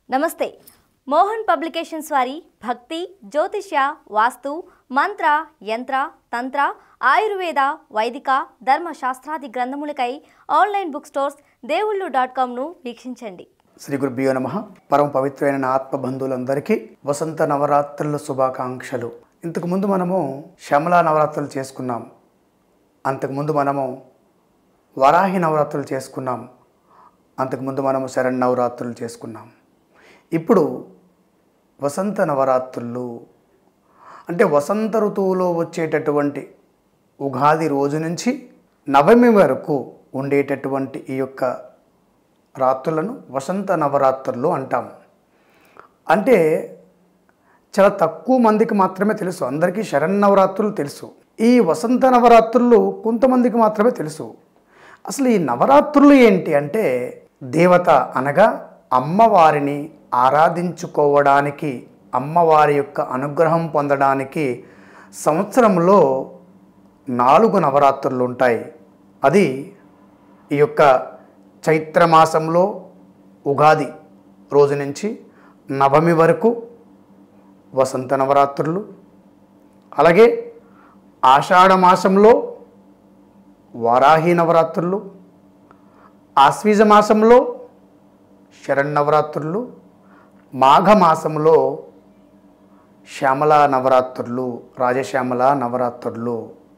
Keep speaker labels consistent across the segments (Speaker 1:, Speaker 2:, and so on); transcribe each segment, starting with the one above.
Speaker 1: నమస్తే మోహన్ పబ్లికేషన్స్ వారి భక్తి జ్యోతిష్య వాస్తు మంత్ర యంత్ర తంత్ర ఆయుర్వేద వైదిక ధర్మశాస్త్రాది గ్రంథములకై online book stores Devullu dot కామ్ను వీక్షించండి
Speaker 2: శ్రీ గురుభ్యో నమ పరమ పవిత్రమైన నా ఆత్మ బంధువులందరికీ వసంత నవరాత్రుల శుభాకాంక్షలు ఇంతకుముందు మనము శ్యామలా నవరాత్రులు చేసుకున్నాం అంతకుముందు మనము వరాహి నవరాత్రులు చేసుకున్నాం అంతకుముందు మనము శరణ్ నవరాత్రులు చేసుకున్నాం ఇప్పుడు వసంత నవరాత్రులు అంటే వసంత ఋతువులో వచ్చేటటువంటి ఉగాది రోజు నుంచి నవమి వరకు ఉండేటటువంటి ఈ యొక్క రాత్రులను వసంత నవరాత్రులు అంటాం అంటే చాలా తక్కువ మందికి మాత్రమే తెలుసు అందరికీ శరన్నవరాత్రులు తెలుసు ఈ వసంత నవరాత్రులు కొంతమందికి మాత్రమే తెలుసు అసలు ఈ నవరాత్రులు ఏంటి అంటే దేవత అనగా అమ్మవారిని ఆరాధించుకోవడానికి అమ్మవారి యొక్క అనుగ్రహం పొందడానికి సంవత్సరంలో నాలుగు నవరాత్రులు ఉంటాయి అది ఈ యొక్క చైత్రమాసంలో ఉగాది రోజు నుంచి నవమి వరకు వసంత నవరాత్రులు అలాగే ఆషాఢ మాసంలో వారాహి నవరాత్రులు ఆశ్వీజ మాసంలో శరన్నవరాత్రులు మాఘమాసంలో శ్యామల నవరాత్రులు రాజశ్యామల నవరాత్రులు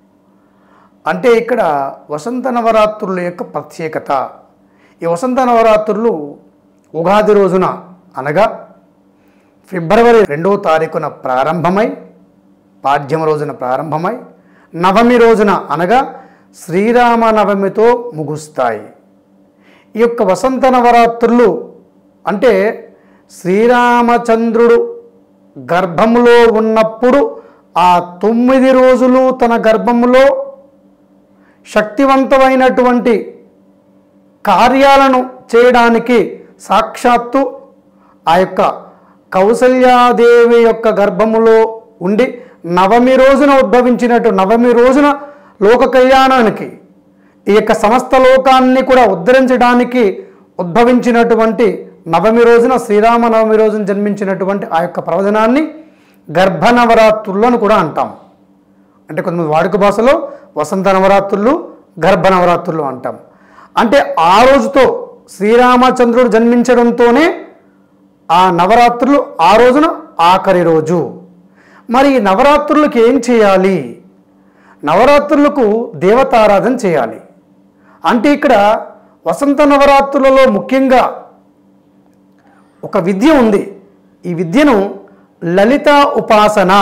Speaker 2: అంటే ఇక్కడ వసంత నవరాత్రుల యొక్క ప్రత్యేకత ఈ వసంత నవరాత్రులు ఉగాది రోజున అనగా ఫిబ్రవరి రెండవ తారీఖున ప్రారంభమై పాడ్యం రోజున ప్రారంభమై నవమి రోజున అనగా శ్రీరామ నవమితో ముగుస్తాయి ఈ యొక్క వసంత నవరాత్రులు అంటే శ్రీరామచంద్రుడు గర్భంలో ఉన్నప్పుడు ఆ తొమ్మిది రోజులు తన గర్భంలో శక్తివంతమైనటువంటి కార్యాలను చేయడానికి సాక్షాత్తు ఆ యొక్క కౌసల్యాదేవి యొక్క గర్భములో ఉండి నవమి రోజున ఉద్భవించినట్టు నవమి రోజున లోక కళ్యాణానికి ఈ యొక్క సమస్త లోకాన్ని కూడా ఉద్ధరించడానికి ఉద్భవించినటువంటి నవమి రోజున శ్రీరామ నవమి రోజున జన్మించినటువంటి ఆ యొక్క ప్రవచనాన్ని గర్భ నవరాత్రులు అని కూడా అంటాం అంటే కొంతమంది వాడుక భాషలో వసంత నవరాత్రులు గర్భ నవరాత్రులు అంటాం అంటే ఆ రోజుతో శ్రీరామచంద్రుడు జన్మించడంతోనే ఆ నవరాత్రులు ఆ రోజున ఆఖరి రోజు మరి ఈ నవరాత్రులకు ఏం చేయాలి నవరాత్రులకు దేవతారాధన చేయాలి అంటే ఇక్కడ వసంత నవరాత్రులలో ముఖ్యంగా ఒక విద్య ఉంది ఈ విద్యను లలిత ఉపాసన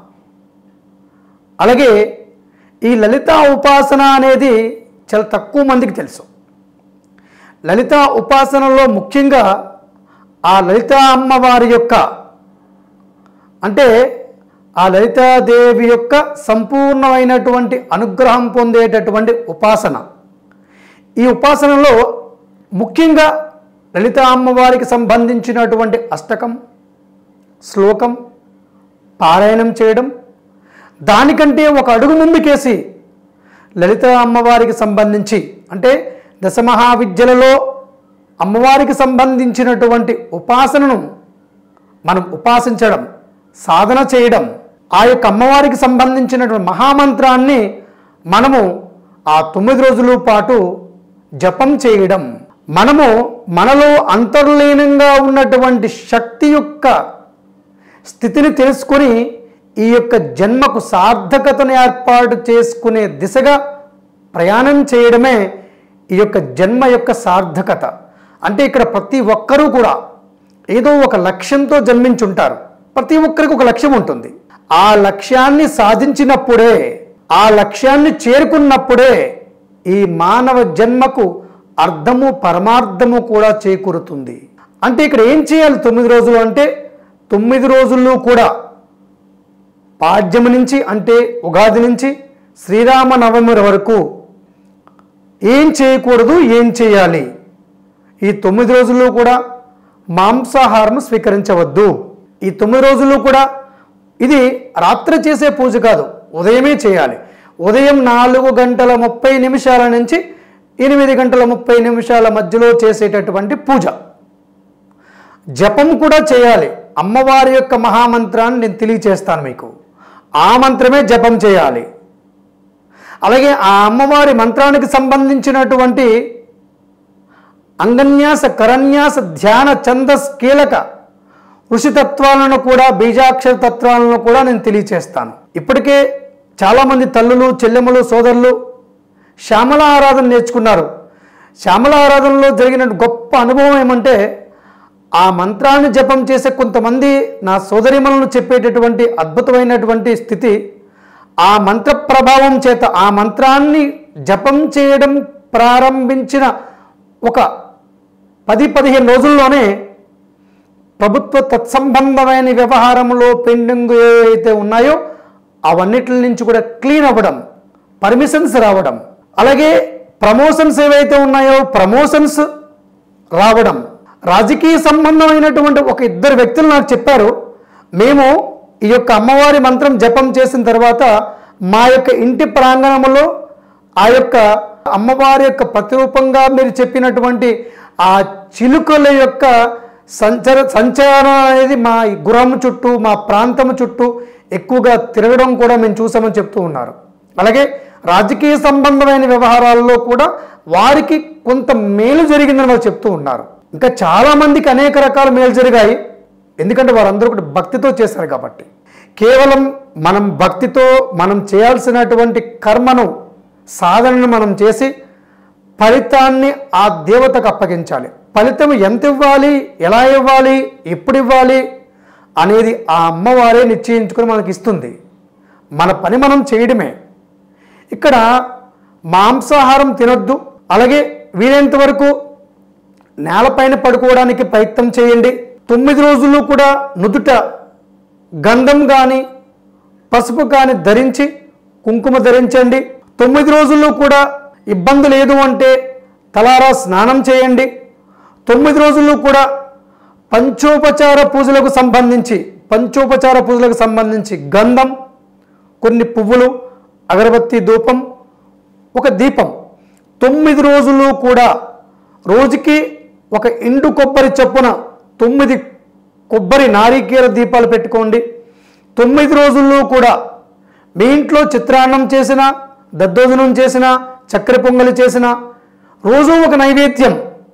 Speaker 2: అలాగే ఈ లలిత ఉపాసన అనేది చాలా తక్కువ మందికి తెలుసు లలిత ఉపాసనలో ముఖ్యంగా ఆ లలిత అమ్మవారి యొక్క అంటే ఆ లలితాదేవి యొక్క సంపూర్ణమైనటువంటి అనుగ్రహం పొందేటటువంటి ఉపాసన ఈ ఉపాసనలో ముఖ్యంగా లలిత అమ్మవారికి సంబంధించినటువంటి అష్టకం శ్లోకం పారాయణం చేయడం దానికంటే ఒక అడుగు ముందుకేసి లలిత అమ్మవారికి సంబంధించి అంటే దశమహావిద్యలలో అమ్మవారికి సంబంధించినటువంటి ఉపాసనను మనం ఉపాసించడం సాధన చేయడం ఆ యొక్క అమ్మవారికి సంబంధించినటువంటి మహామంత్రాన్ని మనము ఆ తొమ్మిది రోజుల పాటు జపం చేయడం మనము మనలో అంతర్లీనంగా ఉన్నటువంటి శక్తి యొక్క స్థితిని తెలుసుకొని ఈ యొక్క జన్మకు సార్థకతను ఏర్పాటు చేసుకునే దిశగా ప్రయాణం చేయడమే ఈ యొక్క జన్మ యొక్క సార్థకత అంటే ఇక్కడ ప్రతి ఒక్కరూ కూడా ఏదో ఒక లక్ష్యంతో జన్మించుంటారు ప్రతి ఒక్కరికి ఒక లక్ష్యం ఉంటుంది ఆ లక్ష్యాన్ని సాధించినప్పుడే ఆ లక్ష్యాన్ని చేరుకున్నప్పుడే ఈ మానవ జన్మకు అర్థము పరమార్థము కూడా చేకూరుతుంది అంటే ఇక్కడ ఏం చేయాలి తొమ్మిది రోజులు అంటే తొమ్మిది రోజుల్లో కూడా పాడ్యము నుంచి అంటే ఉగాది నుంచి శ్రీరామ నవమి వరకు ఏం చేయకూడదు ఏం చేయాలి ఈ తొమ్మిది రోజుల్లో కూడా మాంసాహారం స్వీకరించవద్దు ఈ తొమ్మిది రోజుల్లో కూడా ఇది రాత్రి చేసే పూజ కాదు ఉదయమే చేయాలి ఉదయం నాలుగు గంటల ముప్పై నిమిషాల నుంచి ఎనిమిది గంటల ముప్పై నిమిషాల మధ్యలో చేసేటటువంటి పూజ జపం కూడా చేయాలి అమ్మవారి యొక్క మహామంత్రాన్ని నేను తెలియచేస్తాను మీకు ఆ మంత్రమే జపం చేయాలి అలాగే ఆ అమ్మవారి మంత్రానికి సంబంధించినటువంటి అంగన్యాస కరన్యాస ధ్యాన ఛందస్ కీలక ఋషితత్వాలను కూడా బీజాక్షర తత్వాలను కూడా నేను తెలియచేస్తాను ఇప్పటికే చాలామంది తల్లులు చెల్లెమ్మలు సోదరులు శ్యామల ఆరాధన నేర్చుకున్నారు శ్యామల ఆరాధనలో జరిగిన గొప్ప అనుభవం ఏమంటే ఆ మంత్రాన్ని జపం చేసే కొంతమంది నా సోదరిమలను చెప్పేటటువంటి అద్భుతమైనటువంటి స్థితి ఆ మంత్ర ప్రభావం చేత ఆ మంత్రాన్ని జపం చేయడం ప్రారంభించిన ఒక పది పదిహేను రోజుల్లోనే ప్రభుత్వ తత్సంబంధమైన వ్యవహారంలో పెండింగ్ ఏవైతే ఉన్నాయో అవన్నిటి నుంచి కూడా క్లీన్ అవ్వడం పర్మిషన్స్ రావడం అలాగే ప్రమోషన్స్ ఏవైతే ఉన్నాయో ప్రమోషన్స్ రావడం రాజకీయ సంబంధమైనటువంటి ఒక ఇద్దరు వ్యక్తులు నాకు చెప్పారు మేము ఈ యొక్క అమ్మవారి మంత్రం జపం చేసిన తర్వాత మా యొక్క ఇంటి ప్రాంగణంలో ఆ యొక్క అమ్మవారి యొక్క ప్రతిరూపంగా మీరు చెప్పినటువంటి ఆ చిలుకల యొక్క సంచర సంచారం అనేది మా ఈ గురం చుట్టూ మా ప్రాంతం చుట్టూ ఎక్కువగా తిరగడం కూడా మేము చూసామని చెప్తూ ఉన్నారు అలాగే రాజకీయ సంబంధమైన వ్యవహారాల్లో కూడా వారికి కొంత మేలు జరిగిందని వాళ్ళు చెప్తూ ఉన్నారు ఇంకా చాలామందికి అనేక రకాల మేలు జరిగాయి ఎందుకంటే వారందరూ కూడా భక్తితో చేశారు కాబట్టి కేవలం మనం భక్తితో మనం చేయాల్సినటువంటి కర్మను సాధనను మనం చేసి ఫలితాన్ని ఆ దేవతకు అప్పగించాలి ఫలితం ఎంత ఇవ్వాలి ఎలా ఇవ్వాలి ఎప్పుడు ఇవ్వాలి అనేది ఆ అమ్మవారే నిశ్చయించుకొని మనకి ఇస్తుంది మన పని మనం చేయడమే ఇక్కడ మాంసాహారం తినొద్దు అలాగే వీలైనంత వరకు నేలపైన పడుకోవడానికి ప్రయత్నం చేయండి తొమ్మిది రోజులు కూడా నుదుట గంధం కానీ పసుపు కానీ ధరించి కుంకుమ ధరించండి తొమ్మిది రోజుల్లో కూడా ఇబ్బంది లేదు అంటే తలారా స్నానం చేయండి తొమ్మిది రోజుల్లో కూడా పంచోపచార పూజలకు సంబంధించి పంచోపచార పూజలకు సంబంధించి గంధం కొన్ని పువ్వులు అగరబత్తి ధూపం ఒక దీపం తొమ్మిది రోజులు కూడా రోజుకి ఒక ఎండు కొబ్బరి చొప్పున తొమ్మిది కొబ్బరి నారికేల దీపాలు పెట్టుకోండి తొమ్మిది రోజుల్లో కూడా మీ ఇంట్లో చిత్రాన్నం చేసిన దద్దోజనం చేసిన చక్కెర పొంగలి చేసిన రోజు ఒక నైవేద్యం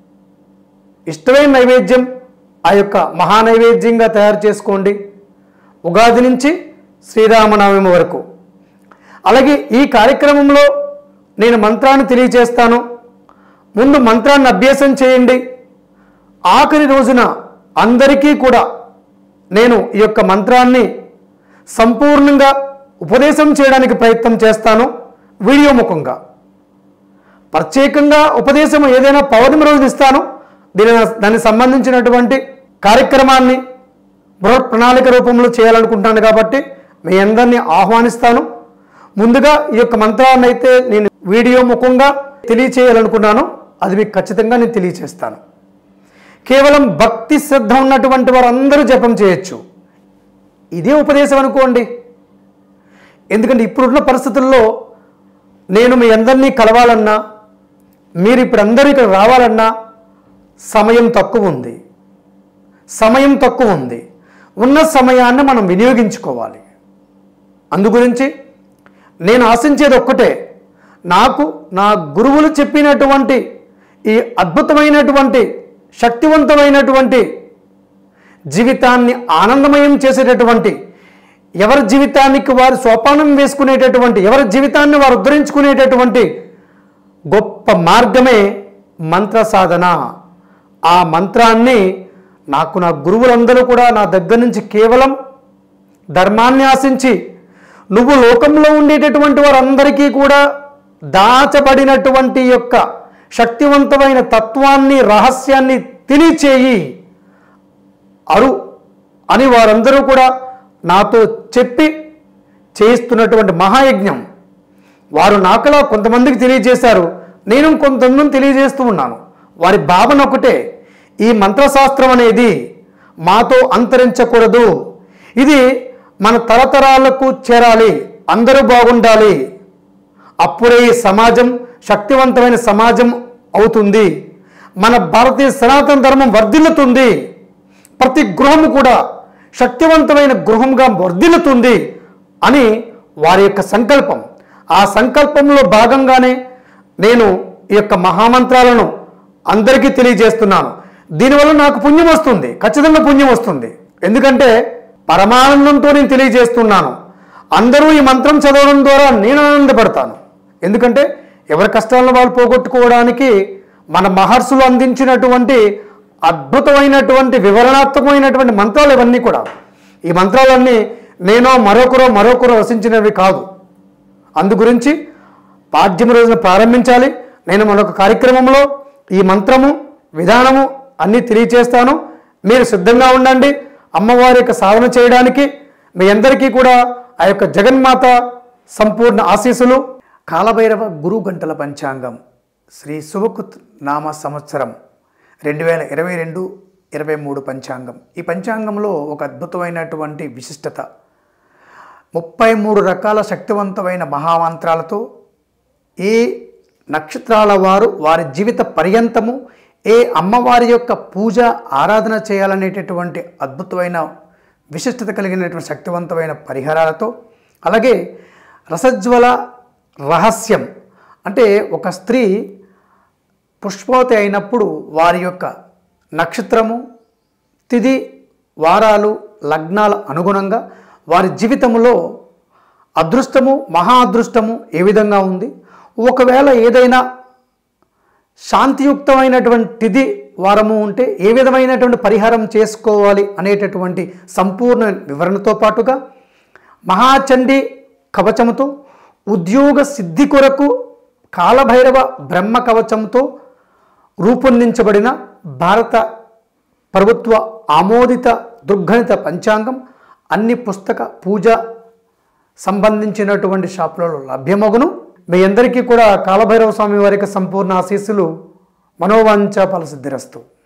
Speaker 2: ఇష్టమైన నైవేద్యం ఆ యొక్క మహా నైవేద్యంగా తయారు చేసుకోండి ఉగాది నుంచి శ్రీరామనవమి వరకు అలాగే ఈ కార్యక్రమంలో నేను మంత్రాన్ని తెలియజేస్తాను ముందు మంత్రాన్ని అభ్యాసం చేయండి ఆఖరి రోజున అందరికీ కూడా నేను ఈ యొక్క మంత్రాన్ని సంపూర్ణంగా ఉపదేశం చేయడానికి ప్రయత్నం చేస్తాను వీడియో ముఖంగా ప్రత్యేకంగా ఉపదేశం ఏదైనా పౌర్ణమి రోజున ఇస్తాను దీని దానికి సంబంధించినటువంటి కార్యక్రమాన్ని బృహత్ ప్రణాళిక రూపంలో చేయాలనుకుంటున్నాను కాబట్టి మీ అందరినీ ఆహ్వానిస్తాను ముందుగా ఈ యొక్క మంత్రాన్ని అయితే నేను వీడియో ముఖంగా తెలియచేయాలనుకున్నాను అది మీకు ఖచ్చితంగా నేను తెలియచేస్తాను కేవలం భక్తి శ్రద్ధ ఉన్నటువంటి వారందరూ జపం చేయొచ్చు ఇదే ఉపదేశం అనుకోండి ఎందుకంటే ఇప్పుడున్న పరిస్థితుల్లో నేను మీ అందరినీ కలవాలన్నా మీరు ఇప్పుడు అందరూ ఇక్కడ రావాలన్నా సమయం తక్కువ ఉంది సమయం తక్కువ ఉంది ఉన్న సమయాన్ని మనం వినియోగించుకోవాలి అందుగురించి నేను ఆశించేది ఒక్కటే నాకు నా గురువులు చెప్పినటువంటి ఈ అద్భుతమైనటువంటి శక్తివంతమైనటువంటి జీవితాన్ని ఆనందమయం చేసేటటువంటి ఎవరి జీవితానికి వారు సోపానం వేసుకునేటటువంటి ఎవరి జీవితాన్ని వారు ఉద్ధరించుకునేటటువంటి గొప్ప మార్గమే మంత్ర సాధన ఆ మంత్రాన్ని నాకు నా గురువులందరూ కూడా నా దగ్గర నుంచి కేవలం ధర్మాన్ని ఆశించి నువ్వు లోకంలో ఉండేటటువంటి వారందరికీ కూడా దాచబడినటువంటి యొక్క శక్తివంతమైన తత్వాన్ని రహస్యాన్ని తెలియచేయి అరు అని వారందరూ కూడా నాతో చెప్పి చేయిస్తున్నటువంటి మహాయజ్ఞం వారు నాకలా కొంతమందికి తెలియజేశారు నేను కొంతమంది తెలియజేస్తూ ఉన్నాను వారి భావన ఒకటే ఈ మంత్రశాస్త్రం అనేది మాతో అంతరించకూడదు ఇది మన తరతరాలకు చేరాలి అందరూ బాగుండాలి అప్పుడే ఈ సమాజం శక్తివంతమైన సమాజం అవుతుంది మన భారతీయ సనాతన ధర్మం వర్ధిల్లుతుంది ప్రతి గృహము కూడా శక్తివంతమైన గృహంగా వర్ధిల్లుతుంది అని వారి యొక్క సంకల్పం ఆ సంకల్పంలో భాగంగానే నేను ఈ యొక్క మహామంత్రాలను అందరికీ తెలియజేస్తున్నాను దీనివల్ల నాకు పుణ్యం వస్తుంది ఖచ్చితంగా పుణ్యం వస్తుంది ఎందుకంటే పరమానందంతో నేను తెలియజేస్తున్నాను అందరూ ఈ మంత్రం చదవడం ద్వారా నేను ఆనందపడతాను ఎందుకంటే ఎవరి కష్టాలను వాళ్ళు పోగొట్టుకోవడానికి మన మహర్షులు అందించినటువంటి అద్భుతమైనటువంటి వివరణాత్మకమైనటువంటి మంత్రాలు ఇవన్నీ కూడా ఈ మంత్రాలన్నీ నేనో మరొకరో మరొకరో రచించినవి కాదు అందు గురించి పాడ్యం రోజున ప్రారంభించాలి నేను మరొక కార్యక్రమంలో ఈ మంత్రము విధానము అన్నీ తెలియచేస్తాను మీరు సిద్ధంగా ఉండండి అమ్మవారి యొక్క సాధన చేయడానికి మీ అందరికీ కూడా ఆ యొక్క జగన్మాత సంపూర్ణ ఆశీస్సులు కాలభైరవ గురు గంటల పంచాంగం శ్రీ శుభకుత్ నామ సంవత్సరం రెండు వేల ఇరవై రెండు ఇరవై మూడు పంచాంగం ఈ పంచాంగంలో ఒక అద్భుతమైనటువంటి విశిష్టత ముప్పై మూడు రకాల శక్తివంతమైన మహామంత్రాలతో ఏ నక్షత్రాల వారు వారి జీవిత పర్యంతము ఏ అమ్మవారి యొక్క పూజ ఆరాధన చేయాలనేటటువంటి అద్భుతమైన విశిష్టత కలిగినటువంటి శక్తివంతమైన పరిహారాలతో అలాగే రసజ్వల రహస్యం అంటే ఒక స్త్రీ పుష్పవతి అయినప్పుడు వారి యొక్క నక్షత్రము తిథి వారాలు లగ్నాల అనుగుణంగా వారి జీవితంలో అదృష్టము మహా అదృష్టము ఏ విధంగా ఉంది ఒకవేళ ఏదైనా శాంతియుక్తమైనటువంటిది వారము ఉంటే ఏ విధమైనటువంటి పరిహారం చేసుకోవాలి అనేటటువంటి సంపూర్ణ వివరణతో పాటుగా మహాచండి కవచముతో ఉద్యోగ సిద్ధి కొరకు కాలభైరవ బ్రహ్మ కవచంతో రూపొందించబడిన భారత ప్రభుత్వ ఆమోదిత దుర్గణిత పంచాంగం అన్ని పుస్తక పూజ సంబంధించినటువంటి షాపులలో లభ్యమగును మీ అందరికీ కూడా కాలభైరవ స్వామి వారి యొక్క సంపూర్ణ ఆశీస్సులు మనోవాంఛ ఫలసిద్ధిరస్తు